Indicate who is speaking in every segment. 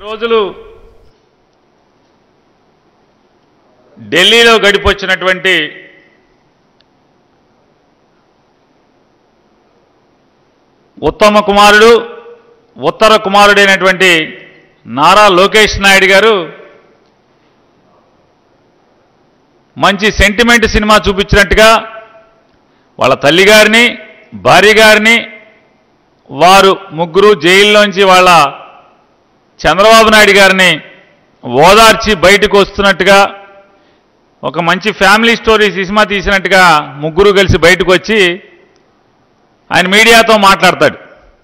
Speaker 1: రోజులు ఢిల్లీలో గడిపొచ్చినటువంటి ఉత్తమ కుమారుడు ఉత్తర కుమారుడైనటువంటి నారా లోకేష్ నాయుడు గారు మంచి సెంటిమెంట్ సినిమా చూపించినట్టుగా వాళ్ళ తల్లి గారిని భార్య గారిని వారు ముగ్గురు జైల్లోంచి వాళ్ళ చంద్రబాబు నాయుడు గారిని ఓదార్చి బయటకు వస్తున్నట్టుగా ఒక మంచి ఫ్యామిలీ స్టోరీ సినిమా తీసినట్టుగా ముగ్గురు కలిసి బయటకు వచ్చి ఆయన మీడియాతో మాట్లాడతాడు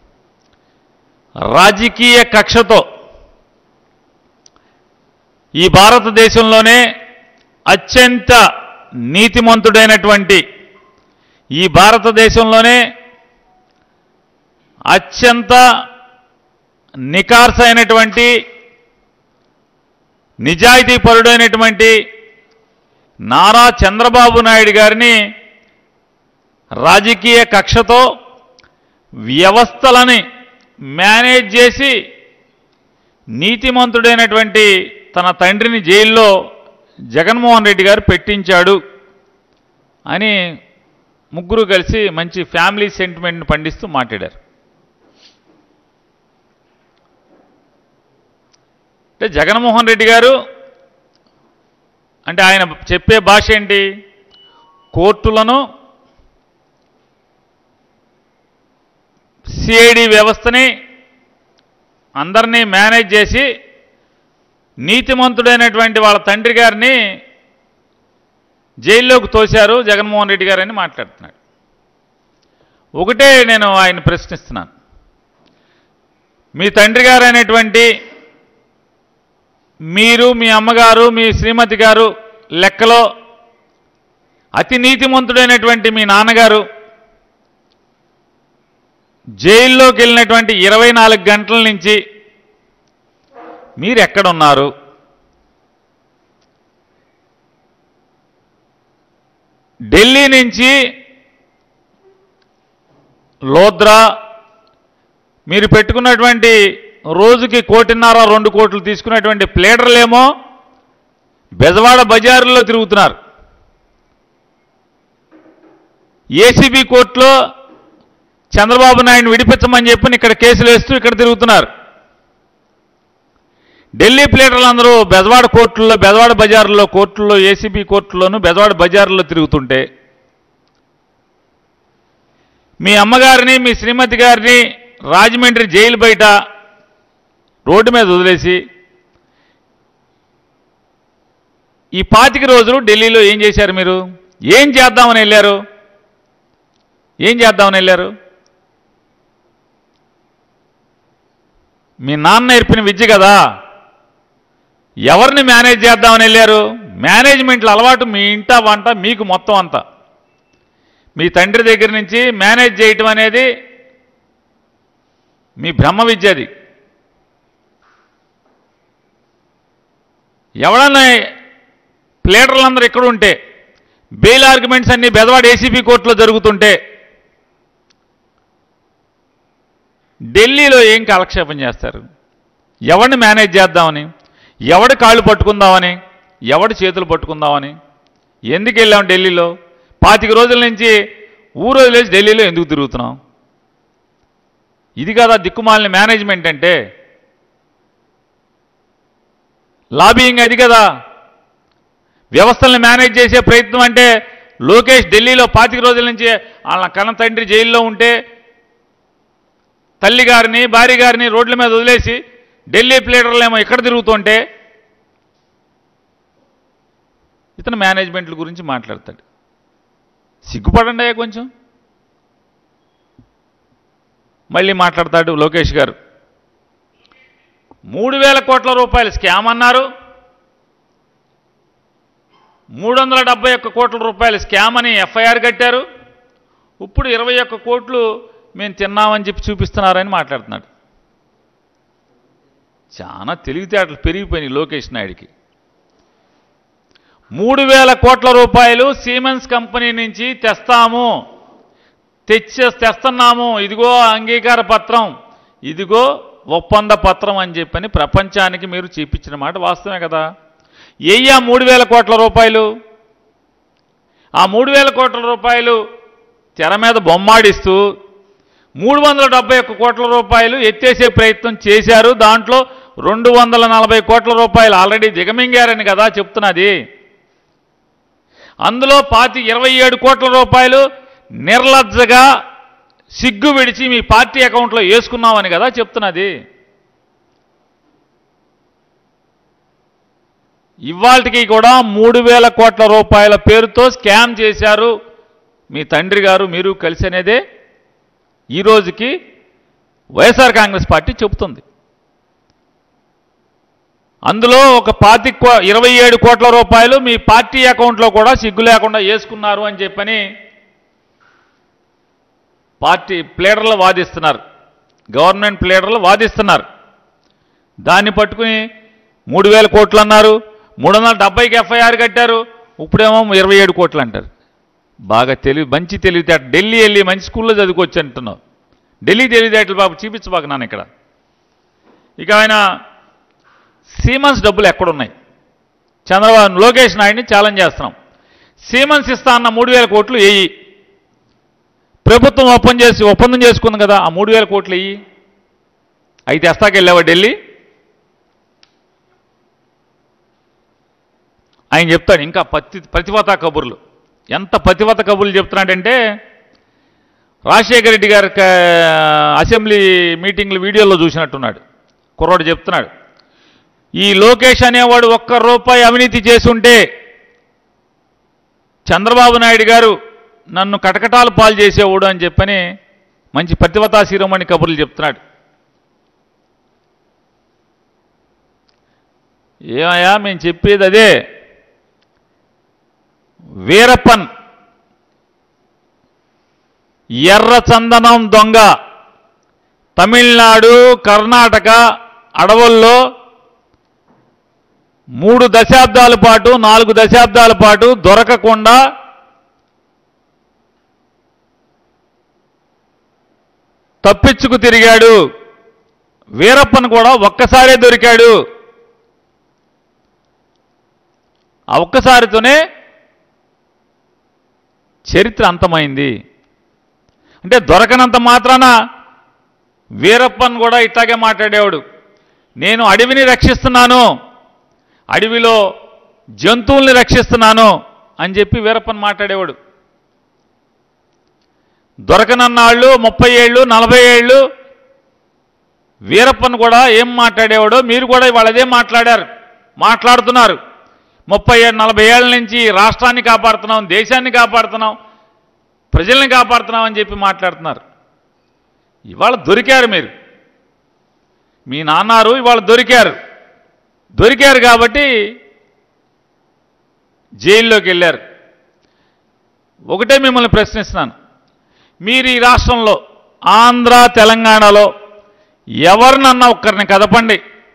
Speaker 1: రాజకీయ కక్షతో ఈ భారతదేశంలోనే అత్యంత నీతిమంతుడైనటువంటి ఈ భారతదేశంలోనే అత్యంత నికార్స్ అయినటువంటి నిజాయితీ పరుడైనటువంటి నారా చంద్రబాబు నాయుడు గారిని రాజకీయ కక్షతో వ్యవస్థలని మేనేజ్ చేసి నీతిమంతుడైనటువంటి తన తండ్రిని జైల్లో జగన్మోహన్ రెడ్డి గారు పెట్టించాడు అని ముగ్గురు కలిసి మంచి ఫ్యామిలీ సెంటిమెంట్ని పండిస్తూ మాట్లాడారు అంటే జగన్మోహన్ రెడ్డి గారు అంటే ఆయన చెప్పే భాష ఏంటి కోర్టులను సిఐడి వ్యవస్థని అందరినీ మేనేజ్ చేసి నీతిమంతుడైనటువంటి వాళ్ళ తండ్రి గారిని జైల్లోకి తోశారు జగన్మోహన్ రెడ్డి గారని మాట్లాడుతున్నాడు ఒకటే నేను ఆయన ప్రశ్నిస్తున్నాను మీ తండ్రి గారు అనేటువంటి మీరు మీ అమ్మగారు మీ శ్రీమతి గారు లెక్కలో అతి నీతిమంతుడైనటువంటి మీ నాన్నగారు జైల్లోకి వెళ్ళినటువంటి ఇరవై నాలుగు గంటల నుంచి మీరు ఎక్కడున్నారు ఢిల్లీ నుంచి లోద్రా మీరు పెట్టుకున్నటువంటి రోజుకి కోటిన్నర రెండు కోట్లు తీసుకున్నటువంటి ప్లేడర్లేమో బెజవాడ బజారులో తిరుగుతున్నారు ఏసీబీ కోర్టులో చంద్రబాబు నాయుడు విడిపించమని చెప్పి ఇక్కడ కేసులు వేస్తూ ఇక్కడ తిరుగుతున్నారు ఢిల్లీ ప్లేటర్లు అందరూ బెజవాడ కోర్టుల్లో బెజవాడ బజార్లో కోర్టుల్లో ఏసీబీ కోర్టుల్లోనూ బెజవాడ బజార్లో తిరుగుతుంటే మీ అమ్మగారిని మీ శ్రీమతి గారిని రాజమండ్రి జైలు బయట రోడ్డు మీద వదిలేసి ఈ పాతిక రోజులు ఢిల్లీలో ఏం చేశారు మీరు ఏం చేద్దామని వెళ్ళారు ఏం చేద్దామని వెళ్ళారు మీ నాన్న నేర్పిన విద్య కదా ఎవరిని మేనేజ్ చేద్దామని వెళ్ళారు మేనేజ్మెంట్లో అలవాటు మీ ఇంట వంట మీకు మొత్తం అంతా మీ తండ్రి దగ్గర నుంచి మేనేజ్ చేయటం అనేది మీ బ్రహ్మ విద్య అది ఎవడన్నా ప్లేటర్లందరూ ఇక్కడ ఉంటే బెయిల్ ఆర్గ్యుమెంట్స్ అన్ని బెదవాడ ఏసీబీ కోర్టులో జరుగుతుంటే ఢిల్లీలో ఏం కాలక్షేపం చేస్తారు ఎవరిని మేనేజ్ చేద్దామని ఎవడి కాళ్ళు పట్టుకుందామని ఎవడి చేతులు పట్టుకుందామని ఎందుకు వెళ్ళాం ఢిల్లీలో పాతిక రోజుల నుంచి ఊరు వదిలేసి ఢిల్లీలో ఎందుకు తిరుగుతున్నాం ఇది కదా దిక్కుమాలిన మేనేజ్మెంట్ అంటే లాబియింగ్ అది కదా వ్యవస్థల్ని మేనేజ్ చేసే ప్రయత్నం అంటే లోకేష్ ఢిల్లీలో పాతిక రోజుల నుంచి వాళ్ళ కన్న తండ్రి జైల్లో ఉంటే తల్లి గారిని భార్య గారిని రోడ్ల మీద వదిలేసి ఢిల్లీ ప్లేటర్లు ఏమో ఇక్కడ తిరుగుతుంటే ఇతను మేనేజ్మెంట్ల గురించి మాట్లాడతాడు సిగ్గుపడండి అయ్యా కొంచెం మళ్ళీ మాట్లాడతాడు లోకేష్ గారు మూడు వేల కోట్ల రూపాయలు స్కామ్ అన్నారు మూడు వందల డెబ్బై ఒక్క కోట్ల రూపాయలు స్కామ్ అని ఎఫ్ఐఆర్ కట్టారు ఇప్పుడు ఇరవై ఒక్క కోట్లు మేము తిన్నామని చెప్పి చూపిస్తున్నారని మాట్లాడుతున్నాడు చాలా తెలివితేటలు పెరిగిపోయినాయి లోకేష్ నాయుడికి మూడు వేల కోట్ల రూపాయలు సీమెన్స్ కంపెనీ నుంచి తెస్తాము తెచ్చే తెస్తున్నాము ఇదిగో అంగీకార పత్రం ఇదిగో ఒప్పంద పత్రం అని చెప్పని ప్రపంచానికి మీరు చూపించిన మాట వాస్తవమే కదా ఎయ్యా మూడు వేల కోట్ల రూపాయలు ఆ మూడు వేల కోట్ల రూపాయలు తెర మీద బొమ్మాడిస్తూ మూడు వందల డెబ్బై ఒక్క కోట్ల రూపాయలు ఎత్తేసే ప్రయత్నం చేశారు దాంట్లో రెండు వందల నలభై కోట్ల రూపాయలు ఆల్రెడీ దిగమింగారని కదా చెప్తున్నది అందులో పాతి ఇరవై ఏడు కోట్ల రూపాయలు నిర్లజ్జగా సిగ్గు విడిచి మీ పార్టీ అకౌంట్లో వేసుకున్నామని కదా చెప్తున్నది ఇవాళకి కూడా మూడు వేల కోట్ల రూపాయల పేరుతో స్కామ్ చేశారు మీ తండ్రి గారు మీరు కలిసి అనేదే ఈ రోజుకి వైఎస్ఆర్ కాంగ్రెస్ పార్టీ చెబుతుంది అందులో ఒక పాతి కో- ఇరవై ఏడు కోట్ల రూపాయలు మీ పార్టీ అకౌంట్లో కూడా సిగ్గు లేకుండా వేసుకున్నారు అని చెప్పని పార్టీ ప్లేడర్లు వాదిస్తున్నారు గవర్నమెంట్ ప్లేడర్లు వాదిస్తున్నారు దాన్ని పట్టుకుని మూడు వేల కోట్లు అన్నారు మూడు వందల డెబ్బైకి ఎఫ్ఐఆర్ కట్టారు ఇప్పుడేమో ఇరవై ఏడు కోట్లు అంటారు బాగా తెలివి మంచి తెలివితేట ఢిల్లీ వెళ్ళి మంచి స్కూల్లో చదువుకోవచ్చు అంటున్నావు ఢిల్లీ తెలివితేటలు బాబు చూపించబాక నాన్న ఇక్కడ ఇక ఆయన సీమన్స్ డబ్బులు ఎక్కడున్నాయి చంద్రబాబు లోకేష్ నాయుడిని ఛాలెంజ్ చేస్తున్నాం సీమన్స్ ఇస్తా అన్న మూడు వేల కోట్లు వెయ్యి ప్రభుత్వం ఒప్పందం చేసి ఒప్పందం చేసుకుంది కదా ఆ మూడు వేల కోట్లు వెయ్యి అయితే తెస్తాకి వెళ్ళావా ఢిల్లీ ఆయన చెప్తాడు ఇంకా పత్తి ప్రతిభత కబుర్లు ఎంత ప్రతిభత కబుర్లు చెప్తున్నాడంటే రాజశేఖర రెడ్డి గారి క- అసెంబ్లీ మీటింగ్లు వీడియోలో చూసినట్టున్నాడు కుర్రాడు చెప్తున్నాడు ఈ లోకేష్ అనేవాడు ఒక్క రూపాయి అవినీతి చేసుంటే చంద్రబాబు నాయుడు గారు నన్ను కటకటాలు పాలు చేసేవాడు అని చెప్పని మంచి ప్రతిభతా శిరోమణి కబుర్లు చెప్తున్నాడు ఏమయ్యా మేము చెప్పేది అదే వీరప్పన్ ఎర్ర చందనం దొంగ తమిళనాడు కర్ణాటక అడవుల్లో మూడు దశాబ్దాల పాటు నాలుగు దశాబ్దాల పాటు దొరకకుండా తప్పించుకు తిరిగాడు వీరప్పన్ కూడా ఒక్కసారే దొరికాడు ఆ ఒక్కసారితోనే చరిత్ర అంతమైంది అంటే దొరకనంత మాత్రాన వీరప్పన్ కూడా ఇట్లాగే మాట్లాడేవాడు నేను అడవిని రక్షిస్తున్నాను అడవిలో జంతువుల్ని రక్షిస్తున్నాను అని చెప్పి వీరప్పన్ మాట్లాడేవాడు దొరకనన్నాళ్ళు ముప్పై ఏళ్ళు నలభై ఏళ్ళు వీరప్పన్ కూడా ఏం మాట్లాడేవాడో మీరు కూడా ఇవాళ అదే మాట్లాడారు మాట్లాడుతున్నారు ముప్పై ఏడు నలభై ఏళ్ళ నుంచి రాష్ట్రాన్ని కాపాడుతున్నాం దేశాన్ని కాపాడుతున్నాం ప్రజల్ని కాపాడుతున్నాం అని చెప్పి మాట్లాడుతున్నారు ఇవాళ దొరికారు మీరు మీ నాన్నారు ఇవాళ దొరికారు దొరికారు కాబట్టి జైల్లోకి వెళ్ళారు ఒకటే మిమ్మల్ని ప్రశ్నిస్తున్నాను మీరు ఈ రాష్ట్రంలో ఆంధ్ర తెలంగాణలో ఎవరినన్నా ఒక్కరిని కదపండి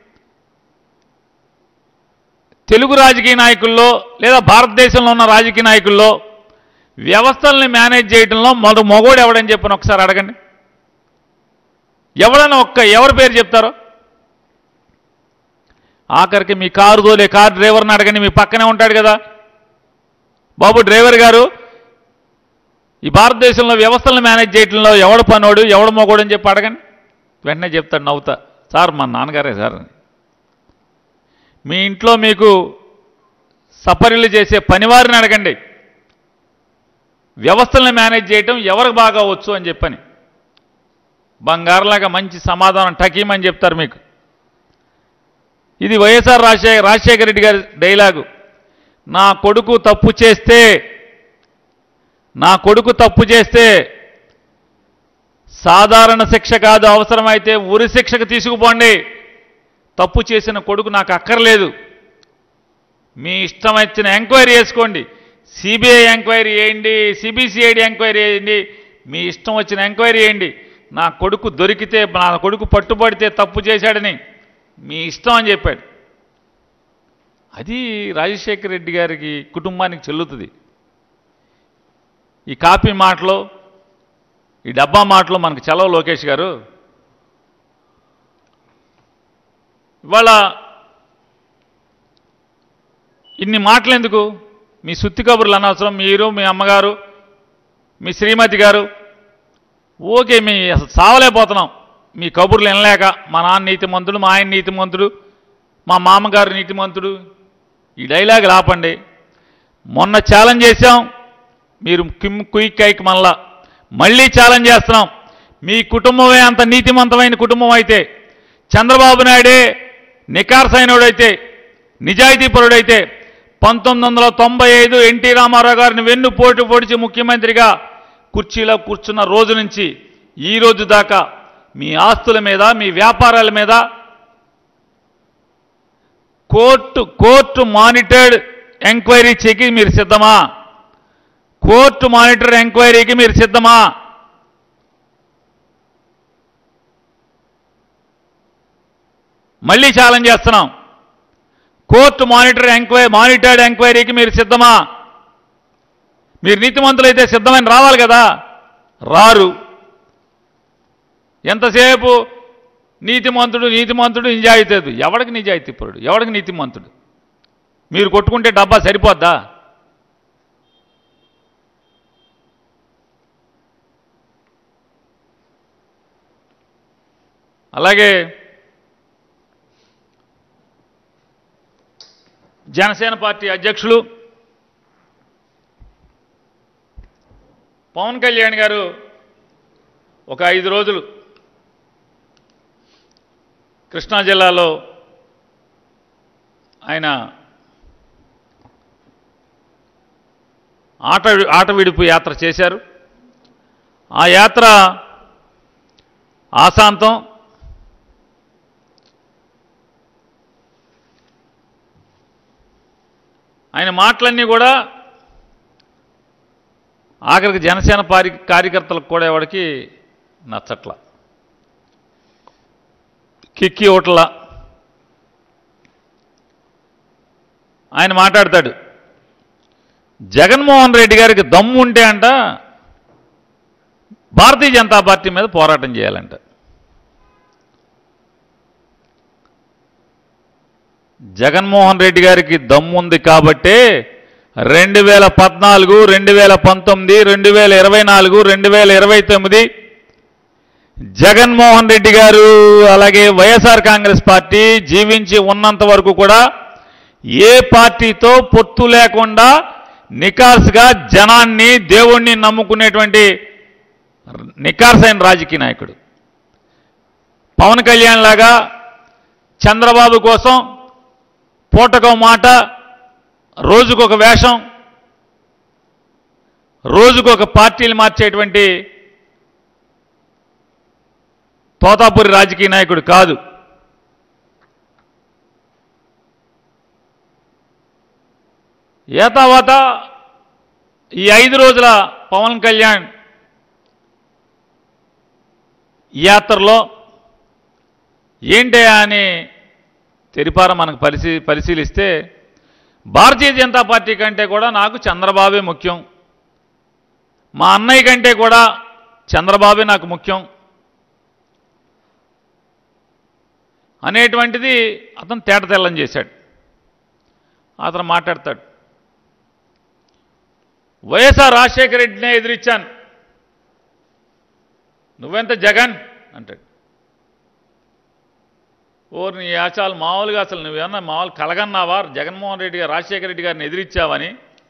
Speaker 1: తెలుగు రాజకీయ నాయకుల్లో లేదా భారతదేశంలో ఉన్న రాజకీయ నాయకుల్లో వ్యవస్థల్ని మేనేజ్ చేయడంలో మొద మొగోడు ఎవడని చెప్పని ఒకసారి అడగండి ఎవడన్నా ఒక్క ఎవరి పేరు చెప్తారో ఆఖరికి మీ కారు తోలే కారు డ్రైవర్ని అడగండి మీ పక్కనే ఉంటాడు కదా బాబు డ్రైవర్ గారు ఈ భారతదేశంలో వ్యవస్థలను మేనేజ్ చేయడంలో ఎవడు పనోడు ఎవడు మొగోడు అని చెప్పి అడగండి వెంటనే చెప్తాడు నవ్వుతా సార్ మా నాన్నగారే సార్ అని మీ ఇంట్లో మీకు సపర్యలు చేసే పనివారిని అడగండి వ్యవస్థలను మేనేజ్ చేయటం ఎవరికి బాగా వచ్చు అని చెప్పని బంగారులాగా మంచి సమాధానం టకీమని చెప్తారు మీకు ఇది వైఎస్ఆర్ రాజశేఖర రాజశేఖర రెడ్డి గారి డైలాగు నా కొడుకు తప్పు చేస్తే నా కొడుకు తప్పు చేస్తే సాధారణ శిక్ష కాదు అవసరమైతే ఉరి శిక్షకు తీసుకుపోండి తప్పు చేసిన కొడుకు నాకు అక్కర్లేదు మీ ఇష్టం వచ్చిన ఎంక్వైరీ చేసుకోండి సిబిఐ ఎంక్వైరీ చేయండి సిబిసిఐడి ఎంక్వైరీ చేయండి మీ ఇష్టం వచ్చిన ఎంక్వైరీ చేయండి నా కొడుకు దొరికితే నా కొడుకు పట్టుబడితే తప్పు చేశాడని మీ ఇష్టం అని చెప్పాడు అది రాజశేఖర రెడ్డి గారికి కుటుంబానికి చెల్లుతుంది ఈ కాపీ మాటలు ఈ డబ్బా మాటలు మనకు చలవ లోకేష్ గారు ఇవాళ ఇన్ని మాటలు ఎందుకు మీ సుత్తి కబుర్లు అనవసరం మీరు మీ అమ్మగారు మీ శ్రీమతి గారు ఓకే మీ అసలు సావలేకపోతున్నాం మీ కబుర్లు వినలేక మా నాన్న నీతిమంతుడు మా ఆయన నీతిమంతుడు మా మామగారు నీతిమంతుడు ఈ డైలాగ్ ఆపండి మొన్న ఛాలెంజ్ చేశాం మీరు కిమ్ క్విక్ కైక్ మళ్ళా మళ్ళీ ఛాలెంజ్ చేస్తున్నాం మీ కుటుంబమే అంత నీతిమంతమైన కుటుంబం అయితే చంద్రబాబు నాయుడే నికార్సైనోడైతే నిజాయితీపరుడైతే పంతొమ్మిది వందల తొంభై ఐదు ఎన్టీ రామారావు గారిని వెన్ను పోటు పొడిచి ముఖ్యమంత్రిగా కుర్చీలో కూర్చున్న రోజు నుంచి ఈ రోజు దాకా మీ ఆస్తుల మీద మీ వ్యాపారాల మీద కోర్టు కోర్టు మానిటర్డ్ ఎంక్వైరీ చేయకి మీరు సిద్ధమా కోర్టు మానిటర్ ఎంక్వైరీకి మీరు సిద్ధమా మళ్ళీ ఛాలెంజ్ చేస్తున్నాం కోర్టు మానిటర్ ఎంక్వైరీ మానిటర్డ్ ఎంక్వైరీకి మీరు సిద్ధమా మీరు నీతిమంతులైతే సిద్ధమని రావాలి కదా రారు ఎంతసేపు నీతిమంతుడు నీతిమంతుడు నిజాయితీ ఎవడికి నిజాయితీపరుడు ఎవడికి నీతిమంతుడు మీరు కొట్టుకుంటే డబ్బా సరిపోద్దా అలాగే జనసేన పార్టీ అధ్యక్షులు పవన్ కళ్యాణ్ గారు ఒక ఐదు రోజులు కృష్ణా జిల్లాలో ఆయన ఆట ఆట విడుపు యాత్ర చేశారు ఆ యాత్ర ఆశాంతం ఆయన మాటలన్నీ కూడా ఆఖరికి జనసేన పారి కార్యకర్తలకు కూడా ఎవరికి నచ్చట్ల కిక్కి ఓట్ల ఆయన మాట్లాడతాడు జగన్మోహన్ రెడ్డి గారికి దమ్ము ఉంటే అంట భారతీయ జనతా పార్టీ మీద పోరాటం చేయాలంట జగన్మోహన్ రెడ్డి గారికి దమ్ముంది కాబట్టే రెండు వేల పద్నాలుగు రెండు వేల పంతొమ్మిది రెండు వేల ఇరవై నాలుగు రెండు వేల ఇరవై తొమ్మిది జగన్మోహన్ రెడ్డి గారు అలాగే వైఎస్ఆర్ కాంగ్రెస్ పార్టీ జీవించి ఉన్నంత వరకు కూడా ఏ పార్టీతో పొత్తు లేకుండా నికార్స్గా జనాన్ని దేవుణ్ణి నమ్ముకునేటువంటి నికార్సైన రాజకీయ నాయకుడు పవన్ కళ్యాణ్ లాగా చంద్రబాబు కోసం పూటకో మాట రోజుకొక వేషం రోజుకొక పార్టీలు మార్చేటువంటి తోతాపురి రాజకీయ నాయకుడు కాదు ఏ తర్వాత ఈ ఐదు రోజుల పవన్ కళ్యాణ్ యాత్రలో ఏంటయా అని తెరిపార మనకు పరిశీ పరిశీలిస్తే భారతీయ జనతా పార్టీ కంటే కూడా నాకు చంద్రబాబే ముఖ్యం మా అన్నయ్య కంటే కూడా చంద్రబాబే నాకు ముఖ్యం అనేటువంటిది అతను తేట తెల్లం చేశాడు అతను మాట్లాడతాడు వైఎస్ఆర్ రాజశేఖర రెడ్డినే ఎదిరించాను నువ్వెంత జగన్ అంటాడు ఓ నీ ఆచాలు మామూలుగా అసలు నువ్వేమన్నా మామూలు కలగన్నావా జగన్మోహన్ రెడ్డి గారు రాజశేఖర రెడ్డి గారిని ఎదిరించావని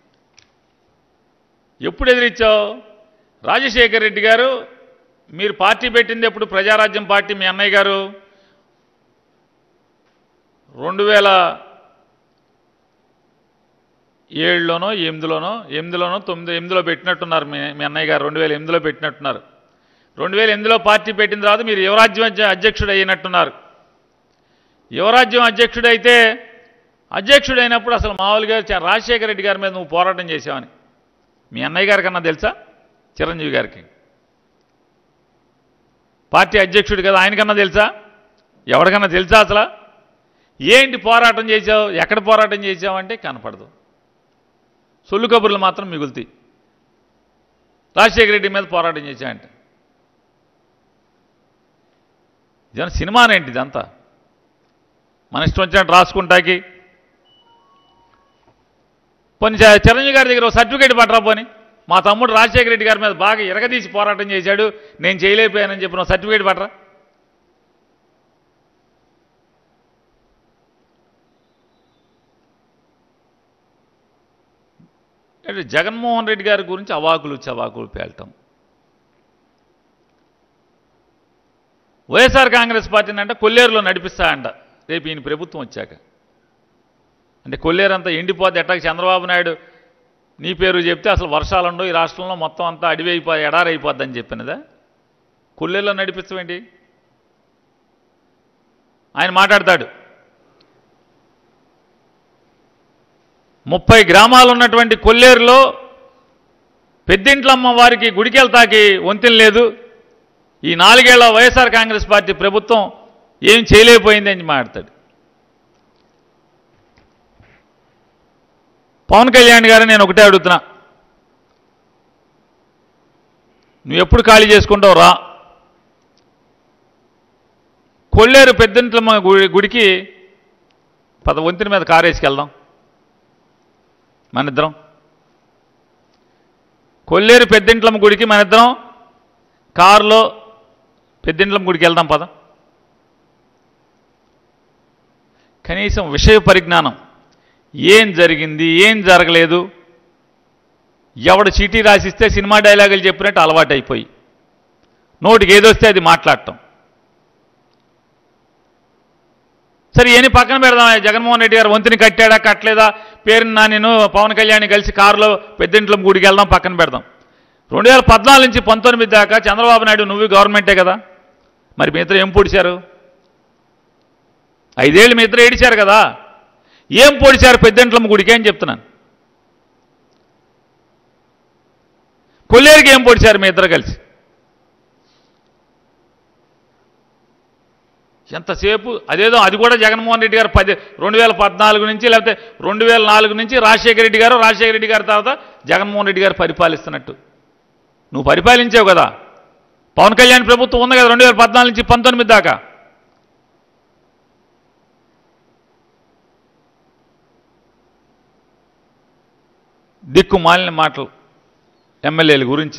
Speaker 1: ఎప్పుడు ఎదిరించావు రాజశేఖర రెడ్డి గారు మీరు పార్టీ పెట్టింది ఎప్పుడు ప్రజారాజ్యం పార్టీ మీ అన్నయ్య గారు రెండు వేల ఏడులోనో ఎనిమిదిలోనో ఎనిమిదిలోనో తొమ్మిది ఎనిమిదిలో పెట్టినట్టున్నారు మీ మీ అన్నయ్య గారు రెండు వేల ఎనిమిదిలో పెట్టినట్టున్నారు రెండు వేల ఎనిమిదిలో పార్టీ పెట్టిన తర్వాత మీరు యువరాజ్యం అధ్య- అధ్యక్షుడు అయినట్టున్నారు యువరాజ్యం అధ్యక్షుడైతే అధ్యక్షుడైనప్పుడు అసలు మామూలుగా చ- రాజశేఖర రెడ్డి గారి మీద నువ్వు పోరాటం చేసావని మీ అన్నయ్య గారి కన్నా తెలుసా చిరంజీవి గారికి పార్టీ అధ్యక్షుడు కదా ఆయనకన్నా తెలుసా ఎవరికన్నా తెలుసా అసలు ఏంటి పోరాటం చేసావు ఎక్కడ పోరాటం చేసావు అంటే కనపడదు సొల్లు కబుర్లు మాత్రం మిగులుతాయి రాజశేఖర రెడ్డి మీద పోరాటం చేశాయంటే ఇదన్నా సినిమానేంటి ఇదంతా మన ఇష్టం వచ్చినట్టు రాసుకుంటాకి పోనీ చ- చిరంజీవి గారి దగ్గర ఒక సర్టిఫికేట్ పట్టరా పోని మా తమ్ముడు రాజశేఖర రెడ్డి గారి మీద బాగా ఎరగదీసి పోరాటం చేశాడు నేను చేయలేకపోయానని చెప్పిన సర్టిఫికేట్ పట్టరా అంటే జగన్మోహన్ రెడ్డి గారి గురించి అవాకులు చవాకులు పేలటం వైఎస్ఆర్ కాంగ్రెస్ పార్టీని అంటే కొల్లేరులో నడిపిస్తా అంట రేపు ఈయన ప్రభుత్వం వచ్చాక అంటే కొల్లేరు అంతా ఎండిపోద్ది ఎట్టాక చంద్రబాబు నాయుడు నీ పేరు చెప్తే అసలు వర్షాలుండో ఈ రాష్ట్రంలో మొత్తం అంతా అడివి అయిపో ఎడారైపోద్దని చెప్పినదా కొల్లేరులో నడిపించమేంటి ఆయన మాట్లాడతాడు ముప్పై గ్రామాలు ఉన్నటువంటి కొల్లేరులో పెద్దింట్లమ్మ వారికి గుడికెళ్తాకి వంతెన లేదు ఈ నాలుగేళ్ల వైఎస్ఆర్ కాంగ్రెస్ పార్టీ ప్రభుత్వం ఏం చేయలేకపోయింది అని మాట్లాడతాడు పవన్ కళ్యాణ్ గారు నేను ఒకటే అడుగుతున్నా నువ్వు ఎప్పుడు ఖాళీ చేసుకుంటావు రా కొల్లేరు పెద్దింట్లమ్మ గుడి గుడికి పద వంతెన మీద కారు వేసుకెళ్దాం మన ఇద్దరం కొల్లేరు పెద్దింట్లమ్మ గుడికి మన ఇద్దరం కారులో పెద్దింట్లమ్మ గుడికి వెళ్దాం పద కనీసం విషయ పరిజ్ఞానం ఏం జరిగింది ఏం జరగలేదు ఎవడు చీటీ రాసిస్తే సినిమా డైలాగులు చెప్పినట్టు అలవాటు అయిపోయి నోటికి ఏదొస్తే అది మాట్లాడటం సరే ఏని పక్కన పెడదాం జగన్మోహన్ రెడ్డి గారు వంతుని కట్టాడా కట్టలేదా పేరుని నా నేను పవన్ కళ్యాణ్ కలిసి కారులో పెద్దింట్లం గుడికి వెళ్దాం పక్కన పెడదాం రెండు వేల పద్నాలుగు నుంచి పంతొమ్మిది దాకా చంద్రబాబు నాయుడు నువ్వు గవర్నమెంటే కదా మరి మీ ఇద్దరు ఏం పొడిచారు ఐదేళ్ళు మీ ఇద్దరు ఏడిచారు కదా ఏం పొడిచారు పెద్దింట్లమ్మ గుడికి అని చెప్తున్నాను కొల్లేరుకి ఏం పొడిచారు మీ ఇద్దరు కలిసి ఎంతసేపు అదేదో అది కూడా జగన్మోహన్ రెడ్డి గారు పది రెండు వేల పద్నాలుగు నుంచి లేకపోతే రెండు వేల నాలుగు నుంచి రాజశేఖర రెడ్డి గారు రాజశేఖర రెడ్డి గారి తర్వాత జగన్మోహన్ రెడ్డి గారు పరిపాలిస్తున్నట్టు నువ్వు పరిపాలించావు కదా పవన్ కళ్యాణ్ ప్రభుత్వం ఉంది కదా రెండు వేల పద్నాలుగు నుంచి పంతొమ్మిది దాకా దిక్కు మాలిన మాటలు ఎమ్మెల్యేల గురించి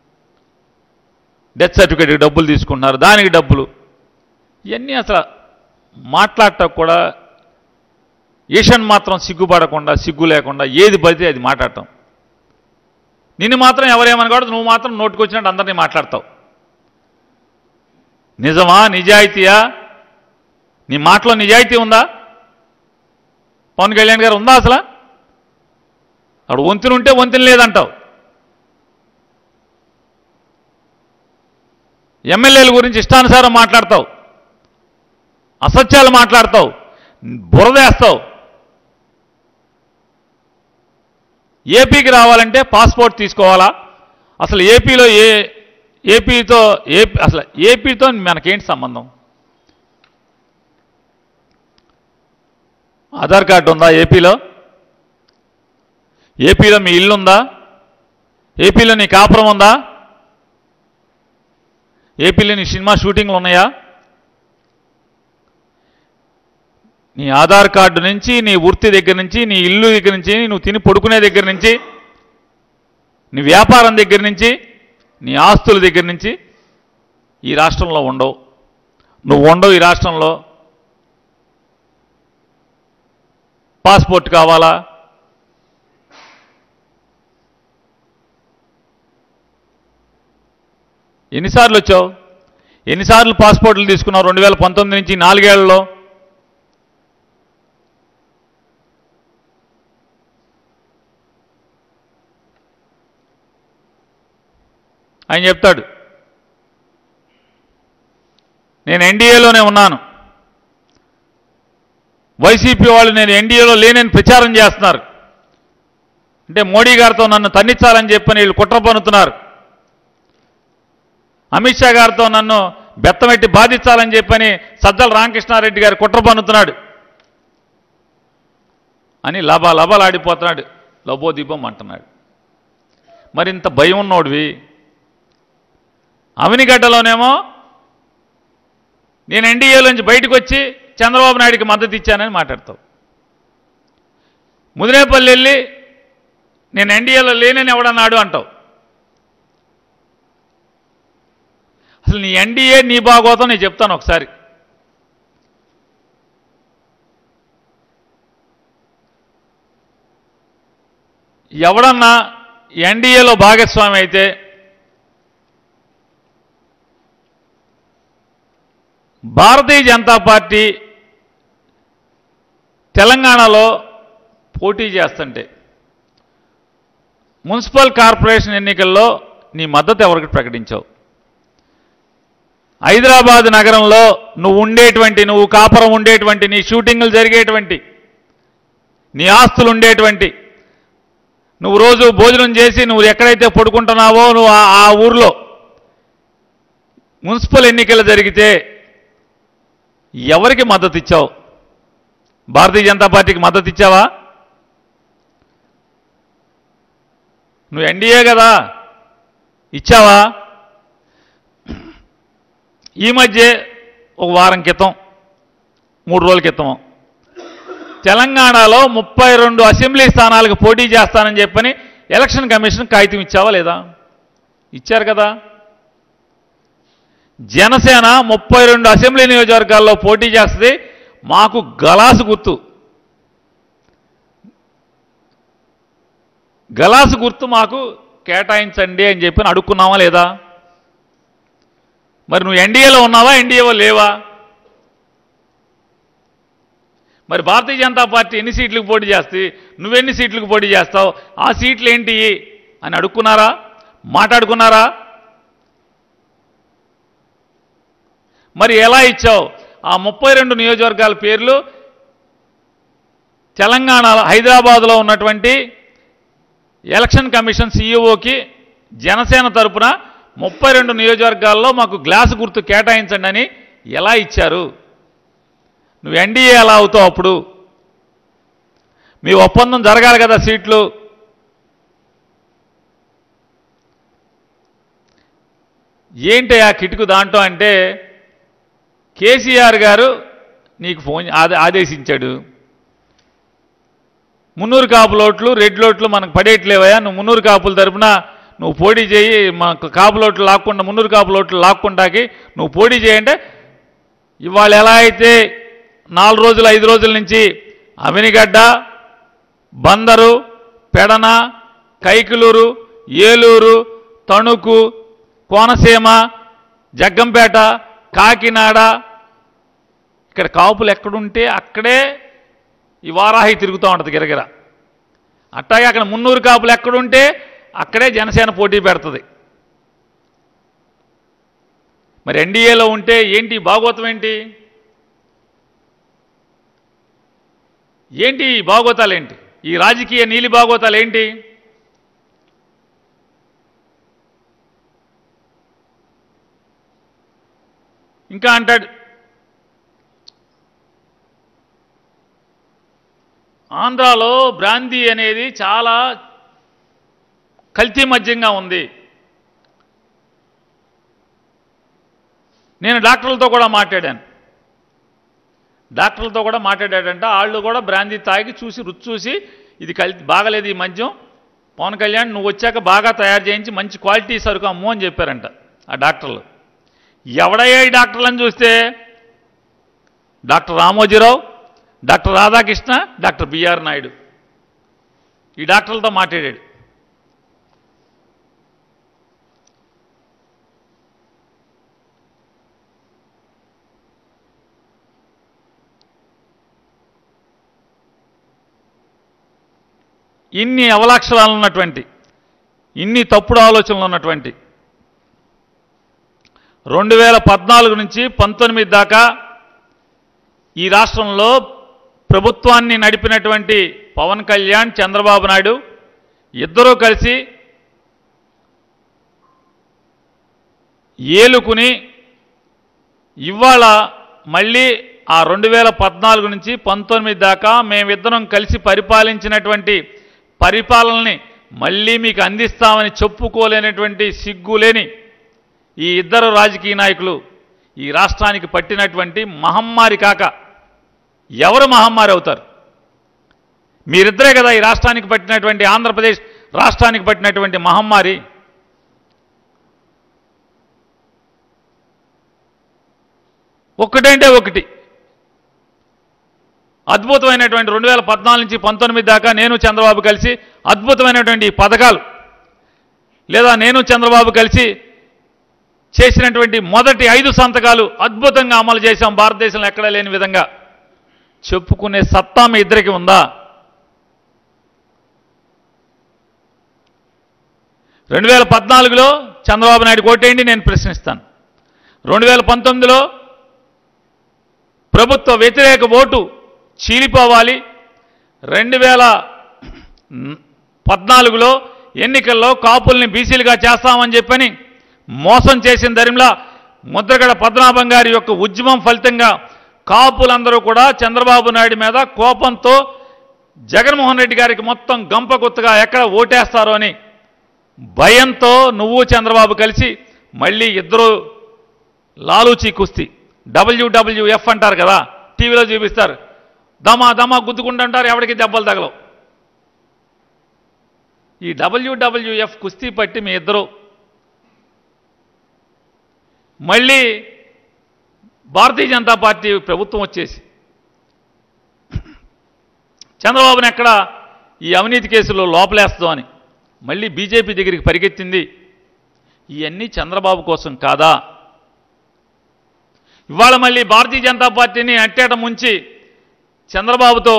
Speaker 1: డెత్ సర్టిఫికేట్కి డబ్బులు తీసుకుంటున్నారు దానికి డబ్బులు ఇవన్నీ అసలు మాట్లాడటం కూడా ఈషన్ మాత్రం సిగ్గుపడకుండా సిగ్గు లేకుండా ఏది పడితే అది మాట్లాడటం నిన్ను మాత్రం ఎవరేమనకూడదు నువ్వు మాత్రం నోటుకొచ్చినట్టు అందరినీ మాట్లాడతావు నిజమా నిజాయితీయా నీ మాటలో నిజాయితీ ఉందా పవన్ కళ్యాణ్ గారు ఉందా అసలు అక్కడ వంతెన ఉంటే వంతెన లేదంటావు ఎమ్మెల్యేల గురించి ఇష్టానుసారం మాట్లాడతావు అసత్యాలు మాట్లాడతావు బురదేస్తావు ఏపీకి రావాలంటే పాస్పోర్ట్ తీసుకోవాలా అసలు ఏపీలో ఏ ఏపీతో ఏపీ అసలు ఏపీతో మనకేంటి సంబంధం ఆధార్ కార్డు ఉందా ఏపీలో ఏపీలో మీ ఇల్లు ఉందా ఏపీలో నీ కాపురం ఉందా ఏపీలో నీ సినిమా షూటింగ్లు ఉన్నాయా నీ ఆధార్ కార్డు నుంచి నీ వృత్తి దగ్గర నుంచి నీ ఇల్లు దగ్గర నుంచి నువ్వు తిని పడుకునే దగ్గర నుంచి నీ వ్యాపారం దగ్గర నుంచి నీ ఆస్తుల దగ్గర నుంచి ఈ రాష్ట్రంలో ఉండవు నువ్వు ఉండవు ఈ రాష్ట్రంలో పాస్పోర్ట్ కావాలా ఎన్నిసార్లు వచ్చావు ఎన్నిసార్లు పాస్పోర్ట్లు తీసుకున్నావు రెండు వేల పంతొమ్మిది నుంచి నాలుగేళ్లలో ఆయన చెప్తాడు నేను ఎన్డీఏలోనే ఉన్నాను వైసీపీ వాళ్ళు నేను ఎన్డీఏలో లేనని ప్రచారం చేస్తున్నారు అంటే మోడీ గారితో నన్ను తన్నించాలని చెప్పని వీళ్ళు కుట్ర పన్నుతున్నారు అమిత్ షా గారితో నన్ను బెత్తమెట్టి బాధించాలని చెప్పని సజ్జల రామకృష్ణారెడ్డి గారు కుట్ర పన్నుతున్నాడు అని లబా లబలాడిపోతున్నాడు లబోదీపం అంటున్నాడు మరింత భయం ఉన్నోడివి అవినిగడ్డలోనేమో నేను ఎన్డీఏలోంచి బయటకు వచ్చి చంద్రబాబు నాయుడికి మద్దతు ఇచ్చానని మాట్లాడతావు ముదినేపల్లి వెళ్ళి నేను ఎన్డీఏలో లేనని ఎవడన్నాడు అంటావు అసలు నీ ఎన్డీఏ నీ బాగోతం నేను చెప్తాను ఒకసారి ఎవడన్నా ఎన్డీఏలో భాగస్వామి అయితే భారతీయ జనతా పార్టీ తెలంగాణలో పోటీ చేస్తుంటే మున్సిపల్ కార్పొరేషన్ ఎన్నికల్లో నీ మద్దతు ఎవరికి ప్రకటించావు హైదరాబాద్ నగరంలో నువ్వు ఉండేటువంటి నువ్వు కాపురం ఉండేటువంటి నీ షూటింగ్లు జరిగేటువంటి నీ ఆస్తులు ఉండేటువంటి నువ్వు రోజు భోజనం చేసి నువ్వు ఎక్కడైతే పడుకుంటున్నావో నువ్వు ఆ- ఆ ఊర్లో మున్సిపల్ ఎన్నికలు జరిగితే ఎవరికి మద్దతు ఇచ్చావు భారతీయ జనతా పార్టీకి మద్దతు ఇచ్చావా నువ్వు ఎన్డీఏ కదా ఇచ్చావా ఈ మధ్య ఒక వారం క్రితం మూడు రోజుల క్రితం తెలంగాణలో ముప్పై రెండు అసెంబ్లీ స్థానాలకు పోటీ చేస్తానని చెప్పని ఎలక్షన్ కమిషన్ కాగితం ఇచ్చావా లేదా ఇచ్చారు కదా జనసేన ముప్పై రెండు అసెంబ్లీ నియోజకవర్గాల్లో పోటీ చేస్తుంది మాకు గలాసు గుర్తు గలాసు గుర్తు మాకు కేటాయించండి అని చెప్పి అడుక్కున్నావా లేదా మరి నువ్వు ఎన్డీఏలో ఉన్నావా ఎన్డీఏలో లేవా మరి భారతీయ జనతా పార్టీ ఎన్ని సీట్లకు పోటీ చేస్తే నువ్వెన్ని సీట్లకు పోటీ చేస్తావు ఆ సీట్లు ఏంటి అని అడుక్కున్నారా మాట్లాడుకున్నారా మరి ఎలా ఇచ్చావు ఆ ముప్పై రెండు నియోజకవర్గాల పేర్లు తెలంగాణ హైదరాబాద్లో ఉన్నటువంటి ఎలక్షన్ కమిషన్ సీఈఓకి జనసేన తరపున ముప్పై రెండు నియోజకవర్గాల్లో మాకు గ్లాసు గుర్తు కేటాయించండి అని ఎలా ఇచ్చారు నువ్వు ఎన్డీఏ ఎలా అవుతావు అప్పుడు మీ ఒప్పందం జరగాలి కదా సీట్లు ఏంటి ఆ కిటుకు దాంట్లో అంటే కేసీఆర్ గారు నీకు ఫోన్ ఆదే ఆదేశించాడు మున్నూరు కాపు లోట్లు రెడ్ లోట్లు మనకు పడేయట్లేవయ్యా నువ్వు మున్నూరు కాపుల తరపున నువ్వు పోటీ చేయి మాకు కాపు లోట్లు లాక్కుండా మున్నూరు కాపు లోట్లు లాక్కుంటాకి నువ్వు పోటీ చేయంటే ఇవాళ ఎలా అయితే నాలుగు రోజులు ఐదు రోజుల నుంచి అవినిగడ్డ బందరు పెడన కైకులూరు ఏలూరు తణుకు కోనసీమ జగ్గంపేట కాకినాడ ఇక్కడ కాపులు ఎక్కడుంటే అక్కడే ఈ వారాహి తిరుగుతూ ఉంటుంది గిరగిర అట్టాగే అక్కడ మున్నూరు కాపులు ఎక్కడుంటే అక్కడే జనసేన పోటీ పెడుతుంది మరి ఎన్డీఏలో ఉంటే ఏంటి భాగవతం ఏంటి ఏంటి ఈ భాగవతాలు ఏంటి ఈ రాజకీయ నీలి భాగవతాలు ఏంటి ఇంకా అంటాడు ఆంధ్రాలో బ్రాందీ అనేది చాలా కల్తీ మద్యంగా ఉంది నేను డాక్టర్లతో కూడా మాట్లాడాను డాక్టర్లతో కూడా మాట్లాడాడంట వాళ్ళు కూడా బ్రాందీ తాగి చూసి రుచి చూసి ఇది కల్తీ బాగలేదు ఈ మద్యం పవన్ కళ్యాణ్ నువ్వు వచ్చాక బాగా తయారు చేయించి మంచి క్వాలిటీ సరుకు అమ్ము అని చెప్పారంట ఆ డాక్టర్లు ఎవడయ్యా ఈ డాక్టర్లను చూస్తే doctor Ramoji Rao doctor Radhakrishna doctor BR Naidu ఈ డాక్టర్లతో మాట్లాడాడు ఇన్ని అవలాక్షణాలు ఉన్నటువంటి ఇన్ని తప్పుడు ఆలోచనలు ఉన్నటువంటి రెండు వేల పద్నాలుగు నుంచి పంతొమ్మిది దాకా ఈ రాష్ట్రంలో ప్రభుత్వాన్ని నడిపినటువంటి పవన్ కళ్యాణ్ చంద్రబాబు నాయుడు ఇద్దరూ కలిసి ఏలుకుని ఇవాళ మళ్ళీ ఆ రెండు వేల పద్నాలుగు నుంచి పంతొమ్మిది దాకా మేమిద్దరం కలిసి పరిపాలించినటువంటి పరిపాలనని మళ్ళీ మీకు అందిస్తామని చెప్పుకోలేనటువంటి సిగ్గులేని ఈ ఇద్దరు రాజకీయ నాయకులు ఈ రాష్ట్రానికి పట్టినటువంటి మహమ్మారి కాక ఎవరు మహమ్మారి అవుతారు మీరిద్దరే కదా ఈ రాష్ట్రానికి పట్టినటువంటి ఆంధ్రప్రదేశ్ రాష్ట్రానికి పట్టినటువంటి మహమ్మారి ఒక్కటంటే ఒకటి అద్భుతమైనటువంటి రెండు వేల పద్నాలుగు నుంచి పంతొమ్మిది దాకా నేను చంద్రబాబు కలిసి అద్భుతమైనటువంటి ఈ పథకాలు లేదా నేను చంద్రబాబు కలిసి చేసినటువంటి మొదటి ఐదు సంతకాలు అద్భుతంగా అమలు చేశాం భారతదేశంలో ఎక్కడా లేని విధంగా చెప్పుకునే సత్తా మీ ఇద్దరికి ఉందా రెండు వేల పద్నాలుగులో చంద్రబాబు నాయుడు కోటేయండి నేను ప్రశ్నిస్తాను రెండు వేల పంతొమ్మిదిలో ప్రభుత్వ వ్యతిరేక ఓటు చీలిపోవాలి రెండు వేల పద్నాలుగులో ఎన్నికల్లో కాపుల్ని బీసీలుగా చేస్తామని చెప్పని మోసం చేసిన దరిమిలా ముద్రగడ పద్మనాభం గారి యొక్క ఉద్యమం ఫలితంగా కాపులందరూ కూడా చంద్రబాబు నాయుడు మీద కోపంతో జగన్మోహన్ రెడ్డి గారికి మొత్తం గంపగుత్తగా ఎక్కడ ఓటేస్తారో అని భయంతో నువ్వు చంద్రబాబు కలిసి మళ్ళీ ఇద్దరు లాలూచి కుస్తీ డబ్ల్యూడబ్ల్యూఎఫ్ అంటారు కదా టీవీలో చూపిస్తారు దమా దమా గుద్దుకుంటుంటారు ఎవరికి దెబ్బలు తగలవు ఈ డబ్ల్యూడబ్ల్యూఎఫ్ కుస్తీ పట్టి మీ ఇద్దరు మళ్ళీ భారతీయ జనతా పార్టీ ప్రభుత్వం వచ్చేసి చంద్రబాబుని ఎక్కడ ఈ అవినీతి కేసులో లోపలేస్తామని మళ్ళీ బీజేపీ దగ్గరికి పరిగెత్తింది ఇవన్నీ చంద్రబాబు కోసం కాదా ఇవాళ మళ్ళీ భారతీయ జనతా పార్టీని అట్టేట ముంచి చంద్రబాబుతో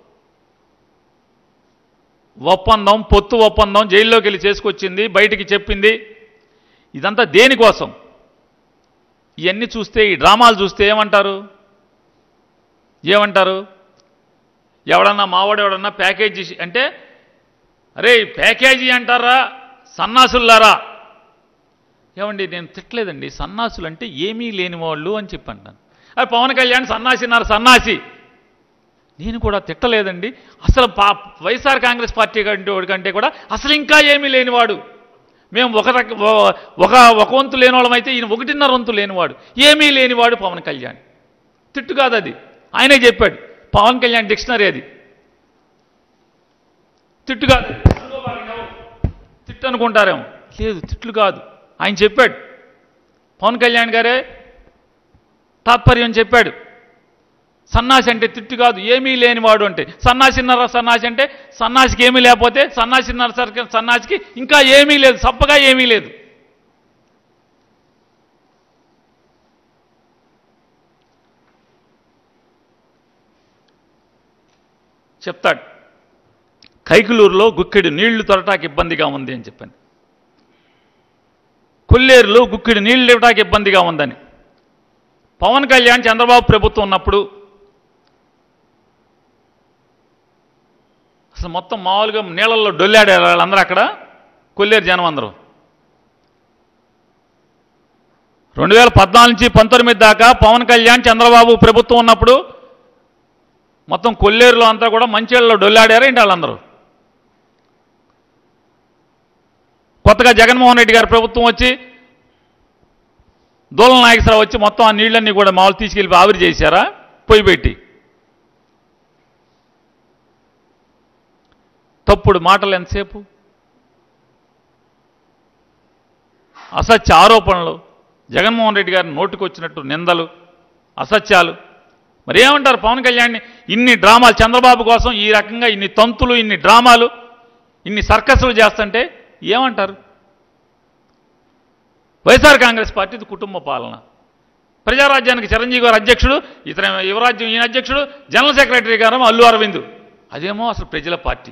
Speaker 1: ఒప్పందం పొత్తు ఒప్పందం జైల్లోకి వెళ్ళి చేసుకొచ్చింది బయటికి చెప్పింది ఇదంతా దేనికోసం ఇవన్నీ చూస్తే ఈ డ్రామాలు చూస్తే ఏమంటారు ఏమంటారు ఎవడన్నా మావాడు ఎవడన్నా ప్యాకేజీ అంటే అరే ప్యాకేజీ అంటారా సన్నాసుల్లారా ఏమండి నేను తిట్టలేదండి సన్నాసులు అంటే ఏమీ లేని వాళ్ళు అని చెప్పి అంటాను అది పవన్ కళ్యాణ్ సన్నాసి అన్నారు సన్నాసి నేను కూడా తిట్టలేదండి అసలు పా వైఎస్ఆర్ కాంగ్రెస్ పార్టీ కంటే వాడి కంటే కూడా అసలు ఇంకా ఏమీ లేనివాడు మేము ఒక రక ఒక ఒక వంతు లేనివాళ్ళం అయితే ఈయన ఒకటిన్నర వంతు లేనివాడు ఏమీ లేనివాడు పవన్ కళ్యాణ్ తిట్టు కాదు అది ఆయనే చెప్పాడు పవన్ కళ్యాణ్ డిక్షనరీ అది తిట్టు కాదు తిట్టు అనుకుంటారేమో లేదు తిట్లు కాదు ఆయన చెప్పాడు పవన్ కళ్యాణ్ గారే తాత్పర్యం చెప్పాడు సన్నాసి అంటే తిట్టు కాదు ఏమీ లేనివాడు అంటే సన్నాసిన్నర సన్నాసి అంటే సన్నాసికి ఏమీ లేకపోతే సన్నాసిన్నర సరికి సన్నాసికి ఇంకా ఏమీ లేదు సప్పగా ఏమీ లేదు చెప్తాడు కైకులూరులో గుక్కెడు నీళ్లు తొరటానికి ఇబ్బందిగా ఉంది అని చెప్పాను కొల్లేరులో గుక్కెడు నీళ్లు ఇవ్వటానికి ఇబ్బందిగా ఉందని పవన్ కళ్యాణ్ చంద్రబాబు ప్రభుత్వం ఉన్నప్పుడు అసలు మొత్తం మామూలుగా నీళ్ళల్లో డొల్లాడారు వాళ్ళందరూ అక్కడ కొల్లేరు జనం అందరూ రెండు వేల పద్నాలుగు నుంచి పంతొమ్మిది దాకా పవన్ కళ్యాణ్ చంద్రబాబు ప్రభుత్వం ఉన్నప్పుడు మొత్తం కొల్లేరులో అంతా కూడా మంచిళ్ళలో డొల్లాడారు ఏంటి వాళ్ళందరూ కొత్తగా జగన్మోహన్ రెడ్డి గారి ప్రభుత్వం వచ్చి దూలం నాగేశ్వరరావు వచ్చి మొత్తం ఆ నీళ్ళన్నీ కూడా మామూలు తీసుకెళ్ళి ఆవిరి చేశారా పొయ్యి పెట్టి తప్పుడు మాటలు ఎంతసేపు అసత్య ఆరోపణలు జగన్మోహన్ రెడ్డి గారి నోటికి వచ్చినట్టు నిందలు అసత్యాలు మరి ఏమంటారు పవన్ కళ్యాణ్ని ఇన్ని డ్రామాలు చంద్రబాబు కోసం ఈ రకంగా ఇన్ని తంతులు ఇన్ని డ్రామాలు ఇన్ని సర్కస్లు చేస్తుంటే ఏమంటారు వైఎస్ఆర్ కాంగ్రెస్ పార్టీది కుటుంబ పాలన ప్రజారాజ్యానికి చిరంజీవి గారు అధ్యక్షుడు ఇతర యువరాజ్యం ఈయన అధ్యక్షుడు జనరల్ సెక్రటరీ గారు అల్లు అరవింద్ అదేమో అసలు ప్రజల party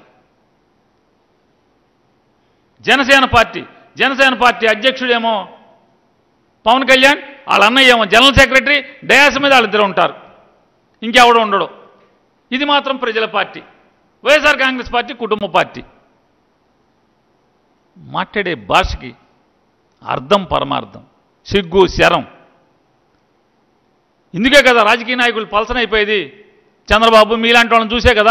Speaker 1: Janasena party Janasena party అధ్యక్షుడేమో పవన్ కళ్యాణ్ వాళ్ళ అన్నయ్య ఏమో జనరల్ సెక్రటరీ డయాస్ మీద వాళ్ళిద్దరు ఉంటారు ఇంకెవడు ఉండడు ఇది మాత్రం ప్రజల పార్టీ వైఎస్ఆర్ కాంగ్రెస్ పార్టీ కుటుంబ పార్టీ మాట్లాడే భాషకి అర్థం పరమార్థం సిగ్గు శరం ఇందుకే కదా రాజకీయ నాయకులు పలసనైపోయేది చంద్రబాబు మీలాంటి వాళ్ళని చూసే కదా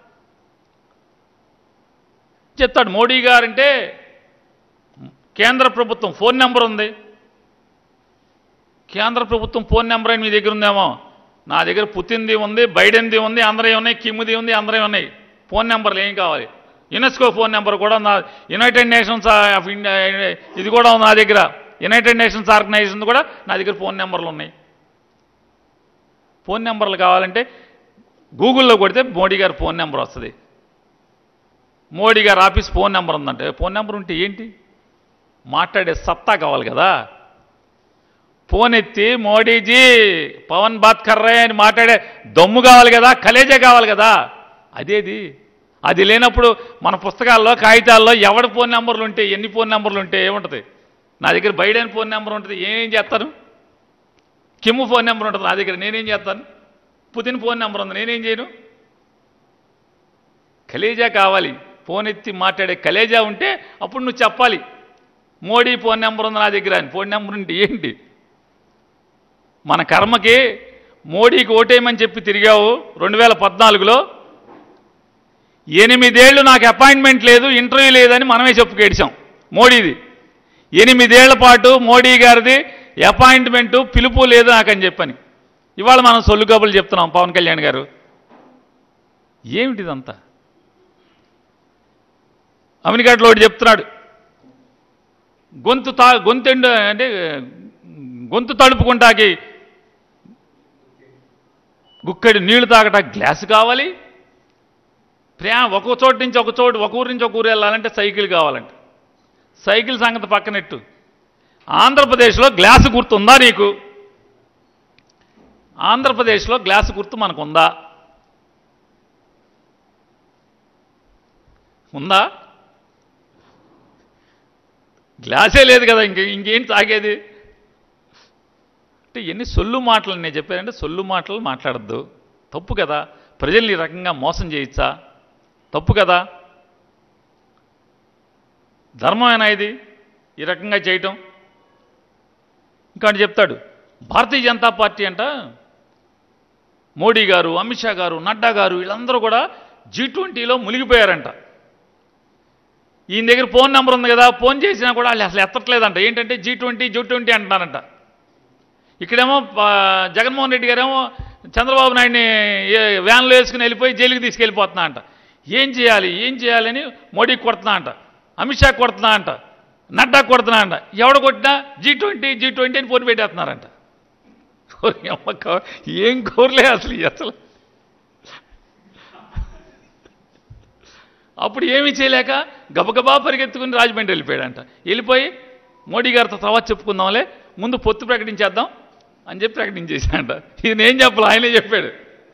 Speaker 1: చెప్తాడు మోడీ గారంటే కేంద్ర ప్రభుత్వం ఫోన్ నెంబర్ ఉంది కేంద్ర ప్రభుత్వం ఫోన్ నెంబర్ అని మీ దగ్గర ఉందేమో నా దగ్గర పుతిన్ది ఉంది బైడెన్ది ఉంది అందరూ ఉన్నాయి కిమ్ది ఉంది అందరూ ఉన్నాయి ఫోన్ నెంబర్లు ఏం కావాలి యునెస్కో ఫోన్ నెంబర్ కూడా నా యునైటెడ్ నేషన్స్ ఆఫ్ ఇండియా ఇది కూడా ఉంది నా దగ్గర యునైటెడ్ నేషన్స్ ఆర్గనైజేషన్ కూడా నా దగ్గర ఫోన్ నెంబర్లు ఉన్నాయి ఫోన్ నెంబర్లు కావాలంటే గూగుల్లో కొడితే మోడీ గారి ఫోన్ నెంబర్ వస్తుంది మోడీ గారి ఆఫీస్ ఫోన్ నెంబర్ ఉందంటే ఫోన్ నెంబర్ ఉంటే ఏంటి మాట్లాడే సత్తా కావాలి కదా ఫోన్ ఎత్తి మోడీజీ పవన్ బాత్ కర్రే అని మాట్లాడే దమ్ము కావాలి కదా కలేజే కావాలి కదా అదేది అది లేనప్పుడు మన పుస్తకాల్లో కాగితాల్లో ఎవడి ఫోన్ నెంబర్లు ఉంటే ఎన్ని ఫోన్ నెంబర్లు ఉంటే ఏముంటుంది నా దగ్గర బైడెన్ ఫోన్ నెంబర్ ఉంటుంది ఏం చేస్తాను కిమ్ము ఫోన్ నెంబర్ ఉంటుంది నా దగ్గర నేనేం చేస్తాను పుతిన్ ఫోన్ నెంబర్ ఉంది నేనేం చేయను కలేజా కావాలి ఫోన్ ఎత్తి మాట్లాడే కలేజా ఉంటే అప్పుడు నువ్వు చెప్పాలి మోడీ ఫోన్ నెంబర్ ఉంది నా దగ్గర అని ఫోన్ నెంబర్ ఉంటే ఏంటి మన కర్మకి మోడీకి ఓటేయమని చెప్పి తిరిగావు రెండు వేల పద్నాలుగులో ఎనిమిదేళ్లు నాకు అపాయింట్మెంట్ లేదు ఇంటర్వ్యూ లేదని మనమే చెప్పుకేడిచాం మోడీది ఎనిమిదేళ్ల పాటు మోడీ గారిది అపాయింట్మెంటు పిలుపు లేదు నాకని చెప్పని ఇవాళ మనం సొల్లు కబులు చెప్తున్నాం పవన్ కళ్యాణ్ గారు ఏమిటిదంతా అమెరికాట్లో ఒకటి చెప్తున్నాడు గొంతు తా గొంతెండు అంటే గొంతు తడుపుకుంటాకి గుక్కడి నీళ్లు తాగటా గ్లాసు కావాలి ప్రయా ఒక చోటు నుంచి ఒక చోటు ఒక ఊరు నుంచి ఒక ఊరు వెళ్ళాలంటే సైకిల్ కావాలంట సైకిల్ సంగతి పక్కనెట్టు ఆంధ్రప్రదేశ్లో గ్లాసు గుర్తుందా నీకు ఆంధ్రప్రదేశ్లో గ్లాసు గుర్తు మనకుందా ఉందా గ్లాసే లేదు కదా ఇంక ఇంకేంటి తాగేది అంటే ఎన్ని సొల్లు మాటలు నేను చెప్పానంటే సొల్లు మాటలు మాట్లాడద్దు తప్పు కదా ప్రజల్ని ఈ రకంగా మోసం చేయొచ్చా తప్పు కదా ధర్మమేనా ఇది ఈ రకంగా చేయటం ఇంకా అంటే చెప్తాడు భారతీయ జనతా పార్టీ అంట మోడీ గారు అమిత్ షా గారు నడ్డా గారు వీళ్ళందరూ కూడా జీ ట్వంటీలో మునిగిపోయారంట ఈయన దగ్గర ఫోన్ నెంబర్ ఉంది కదా ఫోన్ చేసినా కూడా వాళ్ళు అసలు ఎత్తట్లేదంట ఏంటంటే జీ ట్వంటీ జీ ట్వంటీ అంటున్నారంట ఇక్కడేమో ఆ, జగన్మోహన్ రెడ్డి గారేమో చంద్రబాబు నాయుడిని ఏ- వ్యాన్లో వేసుకుని వెళ్ళిపోయి జైలుకి తీసుకెళ్ళిపోతున్నా అంట ఏం చేయాలి ఏం చేయాలని మోడీకి కొడుతున్నా అంట అమిత్ షా కొడుతున్నా అంట నడ్డా కొడుతున్నా అంట ఎవడు కొట్టినా జీ ట్వంటీ జీ ట్వంటీ అని ఫోన్ పెట్టేస్తున్నారంట ఓరి అమ్మ కౌ- ఏం కోరలే అసలు ఇవి అసలు అప్పుడు ఏమీ చేయలేక గబగబా పరిగెత్తుకుని రాజమండ్రి వెళ్ళిపోయాడంట వెళ్ళిపోయి మోడీ గారితో తర్వాత చెప్పుకుందాంలే ముందు పొత్తు ప్రకటించేద్దాం అని చెప్పి ప్రకటించేశాడంట ఇది నేను చెప్పాలి ఆయనే చెప్పాడు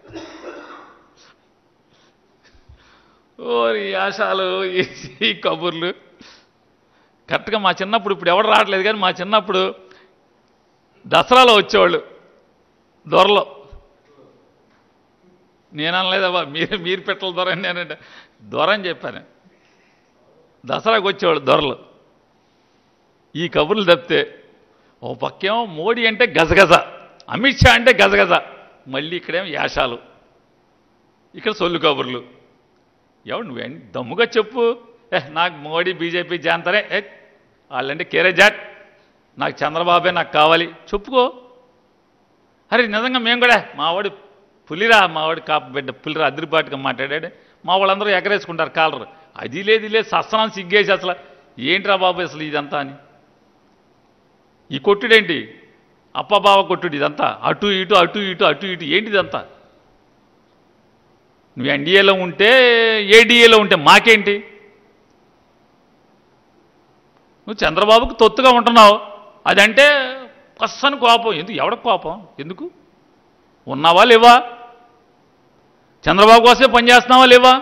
Speaker 1: ఓరి ఆశాలు ఈ- ఈ కబుర్లు కరెక్ట్గా మా చిన్నప్పుడు ఇప్పుడు ఎవడు రావట్లేదు కానీ మా చిన్నప్పుడు దసరాలో వచ్చేవాళ్ళు దొరలో నేను అనలేదబ్బా మీరు మీరు పెట్టల దొర అని నేనంటే దొర అని చెప్పాను దసరాకు వచ్చేవాళ్ళు దొరలు ఈ కబుర్లు తప్పితే ఓ పక్కేమో మోడీ అంటే గజగజ అమిత్ షా అంటే గజగజ మళ్ళీ ఇక్కడేమో యాషాలు ఇక్కడ సొల్లు కబుర్లు ఎవడు నువ్వు ఎన్- దమ్ముగా చెప్పు ఏ నాకు మోడీ బీజేపీ జాంతరే ఏ వాళ్ళంటే కేరే జాట్ నాకు చంద్రబాబే నాకు కావాలి చెప్పుకో అరే నిజంగా మేము కూడా మా వాడు పులిరా మా వాడు కాపు బిడ్డ పులిరా అదిరిపాటుగా మాట్లాడాడు మా వాళ్ళందరూ ఎగరేసుకుంటారు కాలరు అది లేదు ఇది లేదు సస్తనం సిగ్గేసి అసలు ఏంట్రా బాబు అసలు ఇదంతా అని ఈ కొట్టుడేంటి అప్పబావ కొట్టుడు ఇదంతా అటు ఇటు అటు ఇటు అటు ఇటు ఏంటి ఇదంతా నువ్వు ఎన్డీఏలో ఉంటే ఏడీఏలో ఉంటే మాకేంటి నువ్వు చంద్రబాబుకు తొత్తుగా ఉంటున్నావు అదంటే కස්සని కోపం ఎందుకు ఎవడికి కోపం ఎందుకు ఉన్నావా లేవా చంద్రబాబు కోసమే పనిచేస్తున్నావా లేవా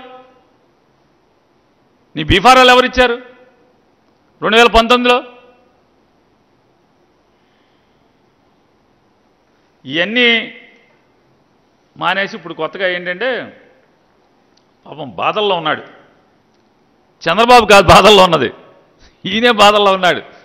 Speaker 1: నీ బీఫారాలు ఎవరిచ్చారు రెండు వేల పంతొమ్మిదిలో ఇవన్నీ మానేసి ఇప్పుడు కొత్తగా ఏంటంటే పాపం బాధల్లో ఉన్నాడు చంద్రబాబు కాదు బాధల్లో ఉన్నది ఈయనే బాధల్లో ఉన్నాడు